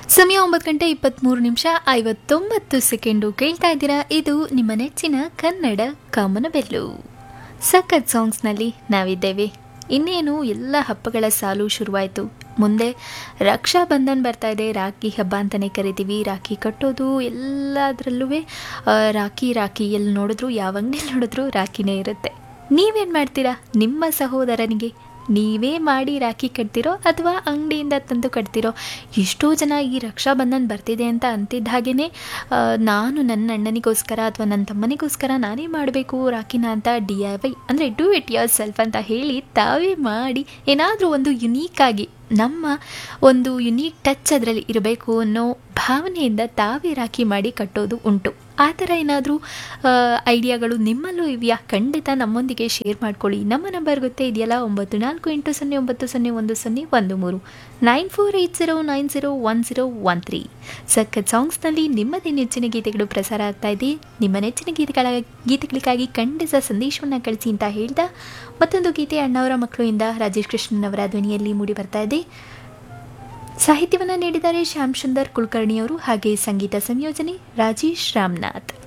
ಸಮಯ ಒಂಬತ್ತು ಗಂಟೆ ಇಪ್ಪತ್ತ್ಮೂರು ನಿಮಿಷ ಐವತ್ತೊಂಬತ್ತು ಸೆಕೆಂಡು ಕೇಳ್ತಾ ಇದ್ದೀರಾ ಇದು ನಿಮ್ಮ ನೆಚ್ಚಿನ ಕನ್ನಡ ಕಾಮನಬೆಲ್ಲು ಸಖತ್ ಸಾಂಗ್ಸ್ನಲ್ಲಿ ನಾವಿದ್ದೇವೆ ಇನ್ನೇನು ಎಲ್ಲ ಹಬ್ಬಗಳ ಸಾಲು ಶುರುವಾಯಿತು ಮುಂದೆ ರಕ್ಷಾ ಬಂಧನ್ ಬರ್ತಾ ಇದೆ ರಾಖಿ ಹಬ್ಬ ಅಂತಲೇ ಕರಿತೀವಿ ರಾಖಿ ಕಟ್ಟೋದು ಎಲ್ಲದರಲ್ಲೂ ರಾಖಿ ರಾಖಿ ಎಲ್ಲಿ ನೋಡಿದ್ರು ಯಾವ ಅಂಗಡಿಯಲ್ಲಿ ನೋಡಿದ್ರು ರಾಖಿನೇ ಇರುತ್ತೆ ನೀವೇನು ಮಾಡ್ತೀರಾ ನಿಮ್ಮ ಸಹೋದರನಿಗೆ ನೀವೇ ಮಾಡಿ ರಾಖಿ ಕಟ್ತಿರೋ ಅಥವಾ ಅಂಗಡಿಯಿಂದ ತಂದು ಕಟ್ತಿರೋ ಎಷ್ಟೋ ಜನ ಈ ರಕ್ಷಾ ಬಂಧನ್ ಬರ್ತಿದೆ ಅಂತ ಅಂತಿದ್ದ ಹಾಗೆಯೇ ನಾನು ನನ್ನ ಅಣ್ಣನಿಗೋಸ್ಕರ ಅಥವಾ ನನ್ನ ತಮ್ಮನಿಗೋಸ್ಕರ ನಾನೇ ಮಾಡಬೇಕು ರಾಖಿನ ಅಂತ ಡಿ ಐ ವೈ ಅಂದರೆ ಡೂ ಇಟ್ ಯೋರ್ ಸೆಲ್ಫ್ ಅಂತ ಹೇಳಿ ತಾವೇ ಮಾಡಿ ಏನಾದರೂ ಒಂದು ಯುನೀಕಾಗಿ ನಮ್ಮ ಒಂದು ಯುನೀಕ್ ಟಚ್ ಅದರಲ್ಲಿ ಇರಬೇಕು ಅನ್ನೋ ಭಾವನೆಯಿಂದ ತಾವೇ ರಾಖಿ ಮಾಡಿ ಕಟ್ಟೋದು ಉಂಟು ಆ ಥರ ಏನಾದರೂ ಐಡಿಯಾಗಳು ನಿಮ್ಮಲ್ಲೂ ಇವೆಯಾ ಖಂಡಿತ ನಮ್ಮೊಂದಿಗೆ ಶೇರ್ ಮಾಡ್ಕೊಳ್ಳಿ ನಮ್ಮ ನಂಬರ್ ಗೊತ್ತೇ ಇದೆಯಲ್ಲ ಒಂಬತ್ತು ನಾಲ್ಕು ಎಂಟು ಸೊನ್ನೆ ಒಂಬತ್ತು ಸೊನ್ನೆ ಒಂದು ಸೊನ್ನೆ ಒಂದು ಮೂರು nine four eight zero nine zero one zero one three ಸಖತ್ ಸಾಂಗ್ಸ್ನಲ್ಲಿ ನಿಮ್ಮದೇ ನೆಚ್ಚಿನ ಗೀತೆಗಳು ಪ್ರಸಾರ ಆಗ್ತಾ ಇದೆ ನಿಮ್ಮ ನೆಚ್ಚಿನ ಗೀತೆಗಳ ಗೀತೆಗಳಿಗಾಗಿ ಖಂಡಿತ ಸಂದೇಶವನ್ನು ಕಳಿಸಿ ಅಂತ ಹೇಳ್ದ ಮತ್ತೊಂದು ಗೀತೆ ಅಣ್ಣವರ ಮಕ್ಕಳಿಂದ ರಾಜೇಶ್ ಕೃಷ್ಣನ್ ಅವರ ಧ್ವನಿಯಲ್ಲಿ ಮೂಡಿ ಬರ್ತಾ ಇದೆ ಸಾಹಿತ್ಯವನ್ನು ನೀಡಿದ್ದಾರೆ ಶ್ಯಾಮ್ ಸುಂದರ್ ಕುಲಕರ್ಣಿಯವರು ಹಾಗೆ ಸಂಗೀತ ಸಂಯೋಜನೆ ರಾಜೇಶ್ ರಾಮನಾಥ್